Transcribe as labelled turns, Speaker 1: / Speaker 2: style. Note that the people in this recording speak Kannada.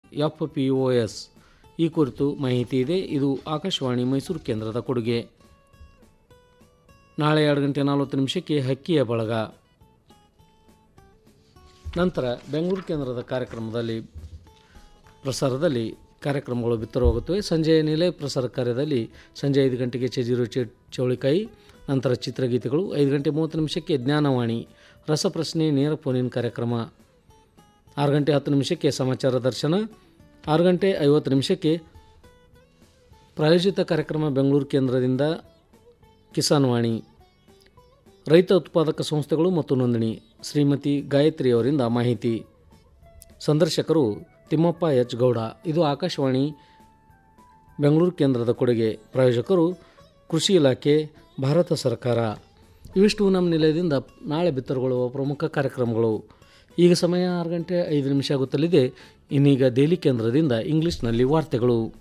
Speaker 1: ಎಫ್ ಪಿ ಒ ಎಸ್ ಈ ಕುರಿತು ಮಾಹಿತಿ ಇದೆ ಇದು ಆಕಾಶವಾಣಿ ಮೈಸೂರು ಕೇಂದ್ರದ ಕೊಡುಗೆ ನಾಳೆ ಎರಡು ಗಂಟೆ ನಲವತ್ತು ನಿಮಿಷಕ್ಕೆ ಹಕ್ಕಿಯ ಬಳಗ ನಂತರ ಬೆಂಗಳೂರು ಕೇಂದ್ರದ ಕಾರ್ಯಕ್ರಮದಲ್ಲಿ ಪ್ರಸಾರದಲ್ಲಿ ಕಾರ್ಯಕ್ರಮಗಳು ಬಿತ್ತರವಾಗುತ್ತವೆ ಸಂಜೆ ನಿಲಯ ಪ್ರಸಾರ ಕಾರ್ಯದಲ್ಲಿ ಸಂಜೆ ಐದು ಗಂಟೆಗೆ ಚಜಿರು ಚೆ ಚೌಳಿಕಾಯಿ ನಂತರ ಚಿತ್ರಗೀತೆಗಳು ಐದು ಗಂಟೆ ಮೂವತ್ತು ನಿಮಿಷಕ್ಕೆ ಜ್ಞಾನವಾಣಿ ರಸಪ್ರಶ್ನೆ ನೇರ ಫೋನಿನ ಕಾರ್ಯಕ್ರಮ ಆರು ಗಂಟೆ ಹತ್ತು ನಿಮಿಷಕ್ಕೆ ಸಮಾಚಾರ ದರ್ಶನ ಆರು ಗಂಟೆ ಐವತ್ತು ನಿಮಿಷಕ್ಕೆ ಪ್ರಾಯೋಜಿತ ಕಾರ್ಯಕ್ರಮ ಬೆಂಗಳೂರು ಕೇಂದ್ರದಿಂದ ಕಿಸಾನ್ ವಾಣಿ ರೈತ ಉತ್ಪಾದಕ ಸಂಸ್ಥೆಗಳು ಮತ್ತು ನೋಂದಣಿ ಶ್ರೀಮತಿ ಗಾಯತ್ರಿ ಅವರಿಂದ ಮಾಹಿತಿ ಸಂದರ್ಶಕರು ತಿಮ್ಮಪ್ಪ ಎಚ್ ಗೌಡ ಇದು ಆಕಾಶವಾಣಿ ಬೆಂಗಳೂರು ಕೇಂದ್ರದ ಕೊಡುಗೆ ಪ್ರಾಯೋಜಕರು ಕೃಷಿ ಇಲಾಖೆ ಭಾರತ ಸರ್ಕಾರ ಇವಿಷ್ಟು ನಮ್ಮ ನಿಲಯದಿಂದ ನಾಳೆ ಬಿತ್ತರಗೊಳ್ಳುವ ಪ್ರಮುಖ ಕಾರ್ಯಕ್ರಮಗಳು ಈಗ ಸಮಯ ಆರು ಗಂಟೆ ಐದು ನಿಮಿಷ ಆಗುತ್ತಲಿದೆ ಇನ್ನೀಗ ದೆಹಲಿ ಕೇಂದ್ರದಿಂದ ಇಂಗ್ಲಿಷ್ನಲ್ಲಿ ವಾರ್ತೆಗಳು